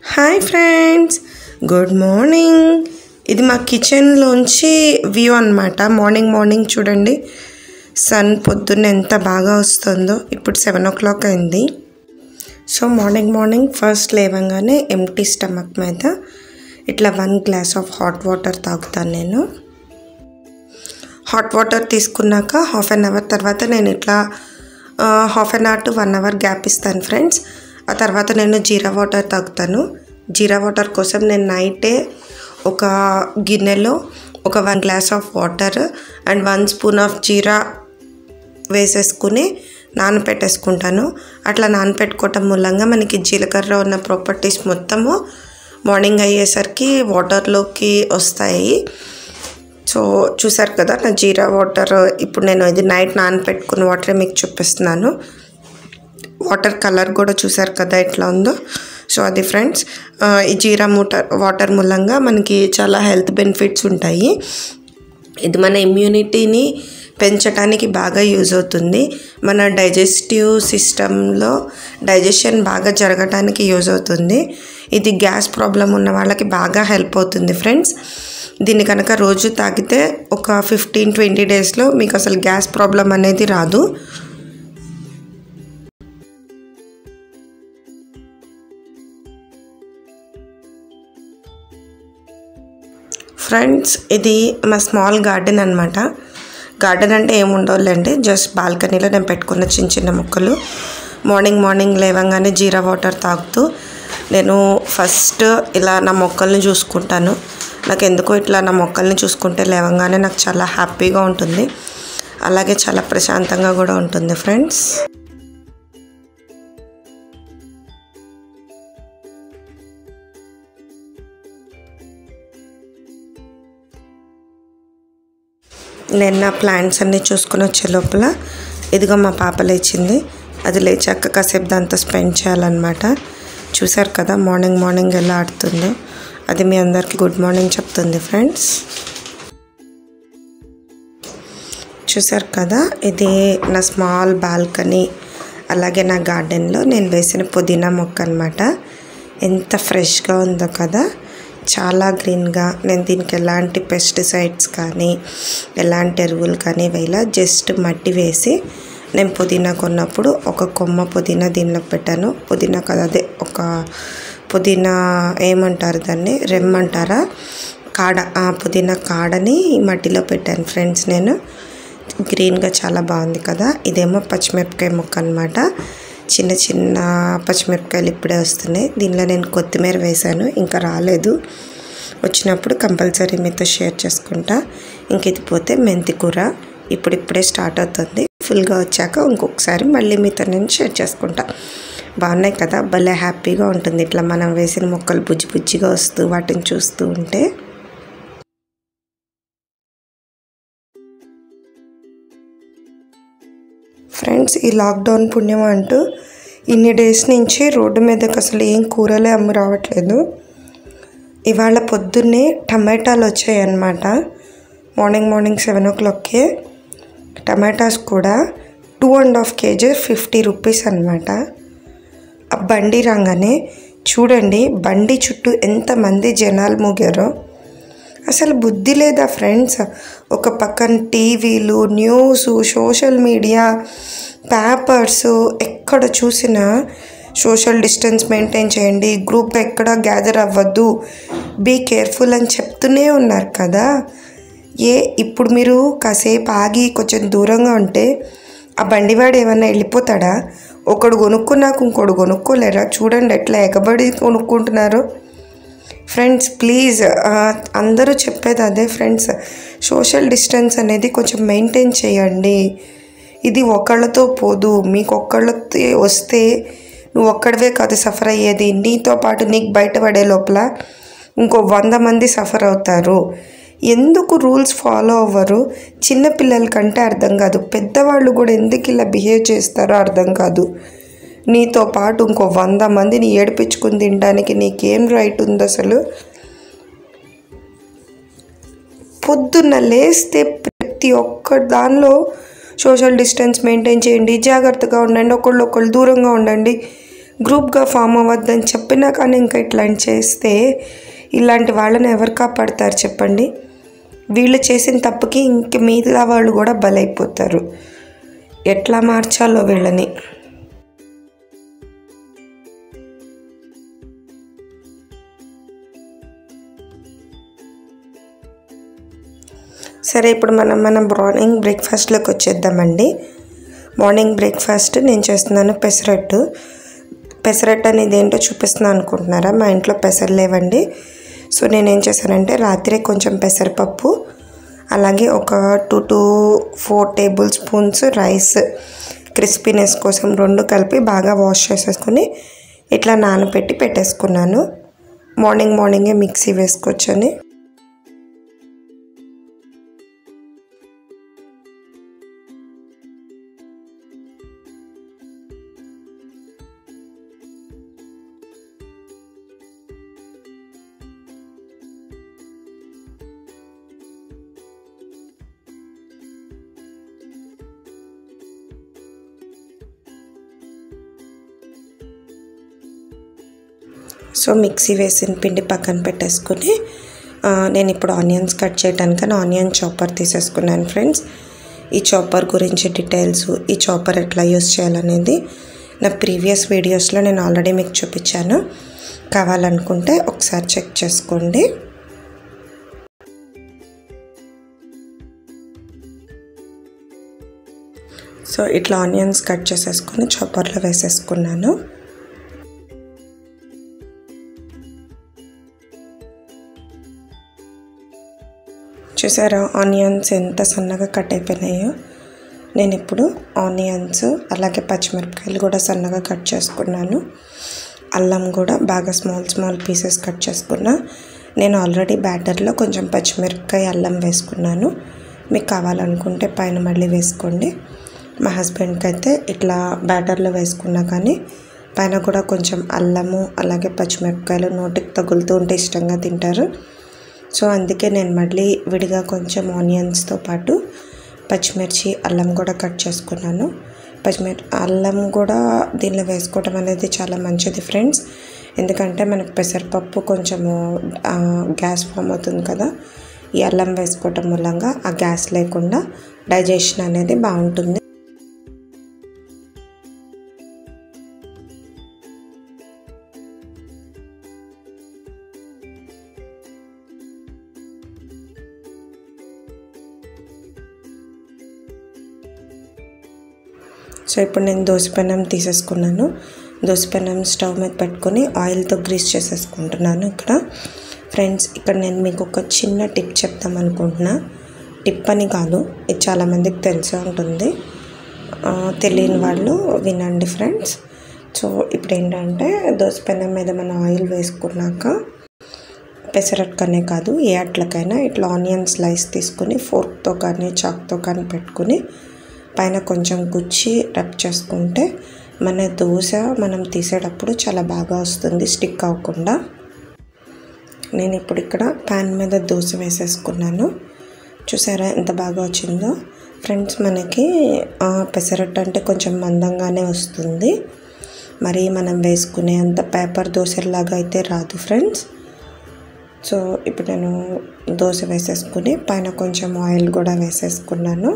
hi friends good morning ఇది మా కిచెన్లోంచి వ్యూ అనమాట మార్నింగ్ మార్నింగ్ చూడండి సన్ పొద్దున్న ఎంత బాగా వస్తుందో ఇప్పుడు సెవెన్ ఓ క్లాక్ అయింది సో మార్నింగ్ మార్నింగ్ ఫస్ట్ లేవగానే ఎంటీ స్టమక్ మీద ఇట్లా one glass of hot water తాగుతాను నేను హాట్ వాటర్ తీసుకున్నాక హాఫ్ అన్ అవర్ తర్వాత నేను ఇట్లా half an hour to one hour gap ఇస్తాను ఫ్రెండ్స్ ఆ తర్వాత నేను జీరా వాటర్ తాగుతాను జీరా వాటర్ కోసం నేను నైటే ఒక గిన్నెలో ఒక one glass of water and one spoon of జీరా వేసేసుకుని నానపెట్టేసుకుంటాను అట్లా నానపెట్టుకోవటం మూలంగా మనకి జీలకర్ర ఉన్న ప్రాపర్టీస్ మొత్తము మార్నింగ్ అయ్యేసరికి వాటర్లోకి వస్తాయి సో చూసారు కదా నా జీరా వాటర్ ఇప్పుడు నేను ఇది నైట్ నానపెట్టుకున్న వాటరే మీకు చూపిస్తున్నాను వాటర్ కలర్ కూడా చూసారు కదా ఎట్లా ఉందో సో అది ఫ్రెండ్స్ ఈ జీరా మూటర్ వాటర్ మూలంగా మనకి చాలా హెల్త్ బెనిఫిట్స్ ఉంటాయి ఇది మన ఇమ్యూనిటీని పెంచడానికి బాగా యూజ్ అవుతుంది మన డైజెస్టివ్ సిస్టంలో డైజెషన్ బాగా జరగటానికి యూజ్ అవుతుంది ఇది గ్యాస్ ప్రాబ్లం ఉన్న వాళ్ళకి బాగా హెల్ప్ అవుతుంది ఫ్రెండ్స్ దీన్ని కనుక రోజు తాగితే ఒక ఫిఫ్టీన్ ట్వంటీ డేస్లో మీకు అసలు గ్యాస్ ప్రాబ్లం అనేది రాదు ఫ్రెండ్స్ ఇది మా స్మాల్ గార్డెన్ అనమాట గార్డెన్ అంటే ఏముండవులేండి జస్ట్ బాల్కనీలో నేను పెట్టుకున్న చిన్న చిన్న మొక్కలు మార్నింగ్ మార్నింగ్ లేవగానే జీరా వాటర్ తాగుతూ నేను ఫస్ట్ ఇలా నా మొక్కల్ని చూసుకుంటాను నాకు ఎందుకో ఇట్లా నా మొక్కల్ని చూసుకుంటే లేవగానే నాకు చాలా హ్యాపీగా ఉంటుంది అలాగే చాలా ప్రశాంతంగా కూడా ఉంటుంది ఫ్రెండ్స్ నేను నా ప్లాంట్స్ అన్నీ చూసుకుని వచ్చే లోపల ఇదిగో మా పాప లేచింది అది లేచాక కాసేపు దాంతో స్పెండ్ చేయాలన్నమాట చూసారు కదా మార్నింగ్ మార్నింగ్ ఎలా ఆడుతుందో అది మీ అందరికీ గుడ్ మార్నింగ్ చెప్తుంది ఫ్రెండ్స్ చూసారు కదా ఇది నా స్మాల్ బాల్కనీ అలాగే నా గార్డెన్లో నేను వేసిన పుదీనా మొక్క అనమాట ఎంత ఫ్రెష్గా ఉందో కదా చాలా గ్రీన్గా నేను దీనికి ఎలాంటి పెస్టిసైడ్స్ కానీ ఎలాంటి ఎరువులు కానీ వేయాల జస్ట్ మట్టి వేసి నేను పుదీనా కొన్నప్పుడు ఒక కొమ్మ పుదీనా దీనిలోకి పెట్టాను పుదీనా కదా అదే ఒక పుదీనా ఏమంటారు దాన్ని రెమ్మంటారా కాడ ఆ పుదీనా కాడని మట్టిలో పెట్టాను ఫ్రెండ్స్ నేను గ్రీన్గా చాలా బాగుంది కదా ఇదేమో పచ్చిమిరపకాయ మొక్క అనమాట చిన్న చిన్న పచ్చిమిరపకాయలు ఇప్పుడే వస్తున్నాయి దీనిలో నేను కొత్తిమీర వేశాను ఇంకా రాలేదు వచ్చినప్పుడు కంపల్సరీ మీతో షేర్ చేసుకుంటా ఇంక ఇది పోతే మెంతి కూర ఇప్పుడు ఇప్పుడే స్టార్ట్ అవుతుంది ఫుల్గా వచ్చాక ఇంకొకసారి మళ్ళీ మీతో నేను షేర్ చేసుకుంటా బాగున్నాయి కదా భలే హ్యాపీగా ఉంటుంది ఇట్లా మనం వేసిన మొక్కలు బుజ్జి బుజ్జిగా వస్తూ వాటిని చూస్తూ ఉంటే ఫ్రెండ్స్ ఈ లాక్డౌన్ పుణ్యం అంటూ ఇన్ని డేస్ నుంచి రోడ్డు మీదకి అసలు ఏం కూరలే అమ్ము రావట్లేదు ఇవాళ పొద్దున్నే టమాటాలు వచ్చాయి అన్నమాట మార్నింగ్ మార్నింగ్ సెవెన్ ఓ క్లాక్కే టమాటాస్ కూడా two and half kg fifty rupees అనమాట ఆ బండి రాగానే చూడండి బండి చుట్టూ ఎంతమంది జనాలు మూగారో అసలు బుద్ధి లేదా ఫ్రెండ్స్ ఒక పక్కన టీవీలు న్యూస్ సోషల్ మీడియా పేపర్స్ ఎక్కడ చూసినా సోషల్ డిస్టెన్స్ మెయింటైన్ చేయండి గ్రూప్ ఎక్కడ గ్యాదర్ అవ్వద్దు బీ కేర్ఫుల్ అని చెప్తూనే ఉన్నారు కదా ఏ ఇప్పుడు మీరు కాసేపు ఆగి కొంచెం దూరంగా ఉంటే ఆ బండివాడు ఏమన్నా వెళ్ళిపోతాడా ఒకడు కొనుక్కున్నాక ఇంకోడు కొనుక్కోలేరా చూడండి ఎట్లా ఎగబడి కొనుక్కుంటున్నారు ఫ్రెండ్స్ ప్లీజ్ అందరూ చెప్పేది అదే ఫ్రెండ్స్ సోషల్ డిస్టెన్స్ అనేది కొంచెం మెయింటైన్ చేయండి ఇది ఒకళ్ళతో పోదు మీకు ఒక్కళ్ళతో వస్తే నువ్వు ఒక్కడవే కాదు సఫర్ అయ్యేది నీతో పాటు నీకు బయటపడే లోపల ఇంకో వంద మంది సఫర్ అవుతారు ఎందుకు రూల్స్ ఫాలో అవ్వరు చిన్నపిల్లల కంటే అర్థం కాదు పెద్దవాళ్ళు కూడా ఎందుకు ఇలా బిహేవ్ చేస్తారో అర్థం కాదు నీతో పాటు ఇంకో వంద మందిని ఏడిపించుకుని తినడానికి నీకేం రైట్ ఉంది అసలు పొద్దున్న లేస్తే ప్రతి ఒక్క దానిలో సోషల్ డిస్టెన్స్ మెయింటైన్ చేయండి జాగ్రత్తగా ఉండండి ఒకళ్ళు ఒకళ్ళు దూరంగా ఉండండి గ్రూప్గా ఫామ్ అవ్వద్దని చెప్పినా కానీ ఇంకా ఇట్లాంటి చేస్తే ఇలాంటి వాళ్ళని ఎవరు కాపాడతారు చెప్పండి వీళ్ళు చేసిన తప్పుకి ఇంక మిగతా వాళ్ళు కూడా బలైపోతారు ఎట్లా మార్చాలో వీళ్ళని సరే ఇప్పుడు మనం మన మార్నింగ్ బ్రేక్ఫాస్ట్లోకి వచ్చేద్దామండి మార్నింగ్ బ్రేక్ఫాస్ట్ నేను చేస్తున్నాను పెసరట్టు పెసరట్టు అనేది ఏంటో చూపిస్తున్నాను అనుకుంటున్నారా మా ఇంట్లో పెసరు లేవండి సో నేను ఏం చేశానంటే రాత్రే కొంచెం పెసరపప్పు అలాగే ఒక two to four tablespoons rice crispiness కోసం రెండు కలిపి బాగా వాష్ చేసేసుకుని ఇట్లా నానబెట్టి పెట్టేసుకున్నాను మార్నింగ్ మార్నింగే మిక్సీ వేసుకొచ్చని సో మిక్సీ వేసిన పిండి పక్కన పెట్టేసుకుని ఆ, నేను ఇప్పుడు ఆనియన్స్ కట్ చేయడానికి ఆనియన్ చాపర్ తీసేసుకున్నాను ఫ్రెండ్స్ ఈ చాపర్ గురించి డీటెయిల్స్ ఈ చాపర్ ఎట్లా యూస్ చేయాలనేది నా ప్రీవియస్ వీడియోస్లో నేను ఆల్రెడీ మీకు చూపించాను కావాలనుకుంటే ఒకసారి చెక్ చేసుకోండి సో ఇట్లా ఆనియన్స్ కట్ చేసేసుకొని చాపర్లో వేసేసుకున్నాను చూసారా ఆనియన్స్ ఎంత సన్నగా కట్ అయిపోయినాయో నేను ఇప్పుడు ఆనియన్స్ అలాగే పచ్చిమిరపకాయలు కూడా సన్నగా కట్ చేసుకున్నాను అల్లం కూడా బాగా స్మాల్ స్మాల్ పీసెస్ కట్ చేసుకున్నా నేను ఆల్రెడీ బ్యాటర్లో కొంచెం పచ్చిమిరపకాయ అల్లం వేసుకున్నాను మీకు కావాలనుకుంటే పైన మళ్ళీ వేసుకోండి మా హస్బెండ్కి అయితే ఇట్లా బ్యాటర్లో వేసుకున్నా కానీ పైన కూడా కొంచెం అల్లము అలాగే పచ్చిమిరపకాయలు నోటికి తగులుతూ ఉంటే ఇష్టంగా తింటారు సో అందుకే నేను మళ్ళీ విడిగా కొంచెం ఆనియన్స్తో పాటు పచ్చిమిర్చి అల్లం కూడా కట్ చేసుకున్నాను పచ్చిమిర్చి అల్లం కూడా దీనిలో వేసుకోవడం అనేది చాలా మంచిది ఫ్రెండ్స్ ఎందుకంటే మనకు పెసరపప్పు కొంచెము ఆ, గ్యాస్ ఫామ్ అవుతుంది కదా ఈ అల్లం వేసుకోవటం మూలంగా ఆ గ్యాస్ లేకుండా డైజెషన్ అనేది బాగుంటుంది సో ఇప్పుడు నేను దోసపెనం తీసేసుకున్నాను దోసపెనం స్టవ్ మీద పెట్టుకొని ఆయిల్తో గ్రీస్ చేసేసుకుంటున్నాను ఇక్కడ ఫ్రెండ్స్ ఇక్కడ నేను మీకు ఒక చిన్న టిప్ చెప్తాం అనుకుంటున్నా టిప్ అని కాదు ఇది చాలామందికి తెలిసే ఉంటుంది ఆ, తెలియని వాళ్ళు వినండి ఫ్రెండ్స్ సో ఇప్పుడు ఏంటంటే దోసపెనం మీద మనం ఆయిల్ వేసుకున్నాక పెసరట్టుకనే కాదు ఏ అట్లకైనా ఇట్లా ఆనియన్ స్లైస్ తీసుకుని ఫోర్క్తో కానీ చాక్తో కానీ పెట్టుకుని పైన కొంచెం గుచ్చి రబ్ చేసుకుంటే మన దోశ మనం తీసేటప్పుడు చాలా బాగా వస్తుంది స్టిక్ అవ్వకుండా నేను ఇప్పుడు ఇక్కడ ప్యాన్ మీద దోశ వేసేసుకున్నాను చూసారా ఎంత బాగా వచ్చిందో ఫ్రెండ్స్ మనకి ఆ, పెసరట్టు అంటే కొంచెం మందంగానే వస్తుంది మరి మనం వేసుకునే అంత పేపర్ దోశలాగా అయితే రాదు ఫ్రెండ్స్ సో ఇప్పుడు నేను దోశ వేసేసుకుని పైన కొంచెం ఆయిల్ కూడా వేసేసుకున్నాను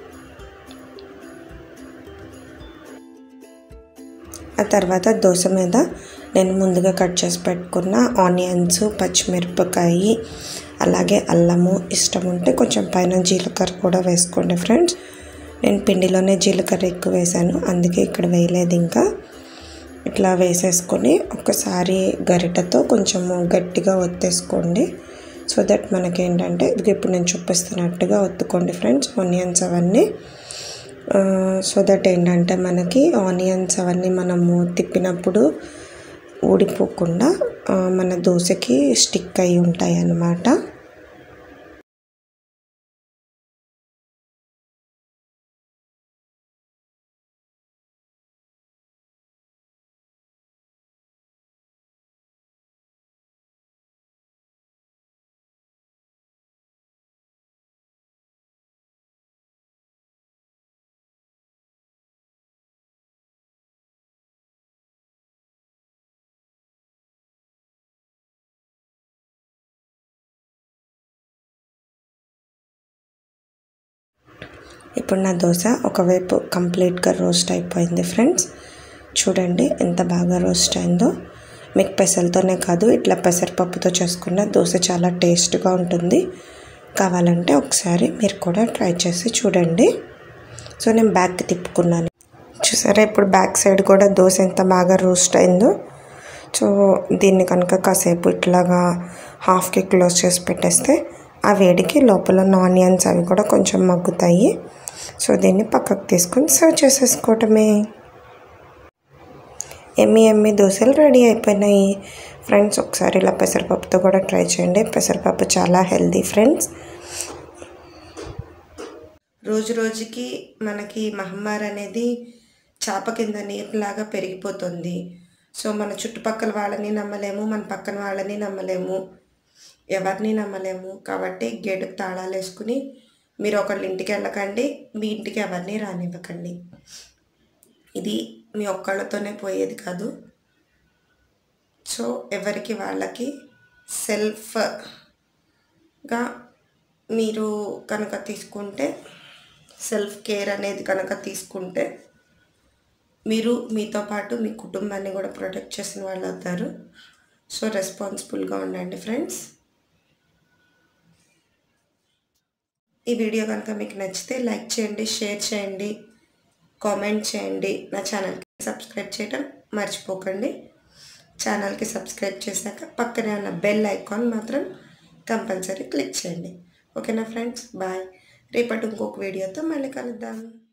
ఆ తర్వాత దోశ మీద నేను ముందుగా కట్ చేసి పెట్టుకున్న ఆనియన్స్ పచ్చిమిరపకాయ అలాగే అల్లము ఇష్టం ఉంటే కొంచెం పైన జీలకర్ర కూడా వేసుకోండి ఫ్రెండ్స్ నేను పిండిలోనే జీలకర్ర ఎక్కువ వేసాను అందుకే ఇక్కడ వేయలేదు ఇంకా ఇట్లా వేసేసుకొని ఒకసారి గరిటతో కొంచెము గట్టిగా ఒత్తేసుకోండి సో దట్ మనకి ఏంటంటే ఇది ఇప్పుడు నేను చూపిస్తున్నట్టుగా ఒత్తుకోండి ఫ్రెండ్స్ ఆనియన్స్ అవన్నీ సో దట్ ఏంటంటే మనకి ఆనియన్స్ అవన్నీ మనము తిప్పినప్పుడు ఊడిపోకుండా ఆ, మన దోశకి స్టిక్ అయి ఉంటాయి అన్నమాట ఇప్పుడు నా దోశ ఒకవైపు కంప్లీట్గా రోస్ట్ అయిపోయింది ఫ్రెండ్స్ చూడండి ఎంత బాగా రోస్ట్ అయిందో మీకు పెసలతోనే కాదు ఇట్లా పెసరపప్పుతో చేసుకున్న దోశ చాలా టేస్ట్గా ఉంటుంది కావాలంటే ఒకసారి మీరు కూడా ట్రై చేసి చూడండి సో నేను బ్యాక్ తిప్పుకున్నాను చూసారా ఇప్పుడు బ్యాక్ సైడ్ కూడా దోశ ఎంత బాగా రోస్ట్ అయిందో సో దీన్ని కనుక కాసేపు ఇట్లాగా హాఫ్కి క్లోజ్ చేసి పెట్టేస్తే ఆ వేడికి లోపల ఆనియన్స్ అవి కూడా కొంచెం మగ్గుతాయి సో దీన్ని పక్కకు తీసుకొని సర్వ్ చేసేసుకోవటమే ఎమ్మి ఎమ్మి దోశలు రెడీ అయిపోయినాయి ఫ్రెండ్స్ ఒకసారి ఇలా పెసరపప్పుతో కూడా ట్రై చేయండి పెసరపప్పు చాలా హెల్దీ ఫ్రెండ్స్ రోజు రోజుకి మనకి మహమ్మారి అనేది చాప కింద నీరులాగా పెరిగిపోతుంది సో మన చుట్టుపక్కల వాళ్ళని నమ్మలేము మన పక్కన వాళ్ళని నమ్మలేము ఎవరిని నమ్మలేము కాబట్టి గేటుకు తాళాలు వేసుకుని మీరు ఒకళ్ళ ఇంటికి వెళ్ళకండి మీ ఇంటికి ఎవరిని రానివ్వకండి ఇది మీ ఒక్కళ్ళతోనే పోయేది కాదు సో ఎవరికి వాళ్ళకి సెల్ఫ్గా మీరు కనుక తీసుకుంటే సెల్ఫ్ కేర్ అనేది కనుక తీసుకుంటే మీరు మీతో పాటు మీ కుటుంబాన్ని కూడా ప్రొటెక్ట్ చేసిన వాళ్ళు అవుతారు సో రెస్పాన్సిబుల్గా ఉండండి ఫ్రెండ్స్ ఈ వీడియో కనుక మీకు నచ్చితే లైక్ చేయండి షేర్ చేయండి కామెంట్ చేయండి నా ఛానల్కి సబ్స్క్రైబ్ చేయడం మర్చిపోకండి ఛానల్కి సబ్స్క్రైబ్ చేశాక పక్కనే ఉన్న బెల్ ఐకాన్ మాత్రం కంపల్సరీ క్లిక్ చేయండి ఓకేనా ఫ్రెండ్స్ బాయ్ రేపటి ఇంకొక వీడియోతో మళ్ళీ కలుద్దాం